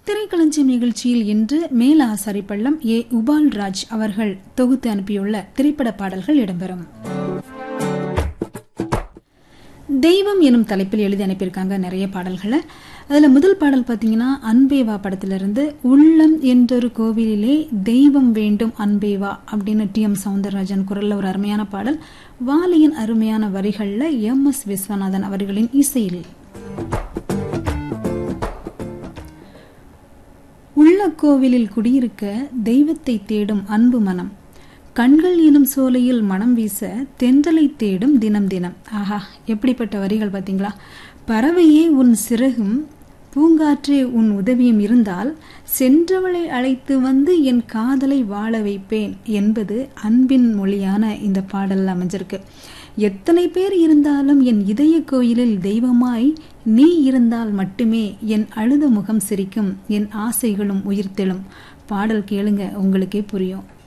திரைக்களஞ்சியம் நிகழ்ச்சியில் இன்று மேலாசாரி பள்ளம் ஏ உபால் ராஜ் அவர்கள் தொகுத்து அனுப்பியுள்ள திரைப்பட பாடல்கள் இடம்பெறும் தெய்வம் எனும் தலைப்பில் எழுதி அனுப்பியிருக்காங்க நிறைய பாடல்களை அதில் முதல் பாடல் பார்த்தீங்கன்னா அன்பேவா படத்திலிருந்து உள்ளம் என்றொரு கோவிலிலே தெய்வம் வேண்டும் அன்பேவா அப்படின்னு டி எம் சவுந்தரராஜன் குரலில் ஒரு அருமையான பாடல் வாலியின் அருமையான வரிகளில் எம் எஸ் விஸ்வநாதன் அவர்களின் இசையில் உள்ள கோவிலில் குடியிருக்க தெய்வத்தை தேடும் அன்பு மனம் கண்கள் எனும் சோலையில் மனம் வீச தென்றலை தேடும் தினம் தினம் ஆஹா எப்படிப்பட்ட வரிகள் பார்த்தீங்களா பறவையே உன் சிறகும் பூங்காற்றே உன் உதவியும் இருந்தால் சென்றவளை அழைத்து வந்து என் காதலை வாழ வைப்பேன் என்பது அன்பின் மொழியான இந்த பாடல் அமைஞ்சிருக்கு எத்தனை பேர் இருந்தாலும் என் இதய கோயிலில் தெய்வமாய் நீ இருந்தால் மட்டுமே என் அழுத முகம் சிரிக்கும் என் ஆசைகளும் உயிர்த்தெழும் பாடல் கேளுங்க உங்களுக்கே புரியும்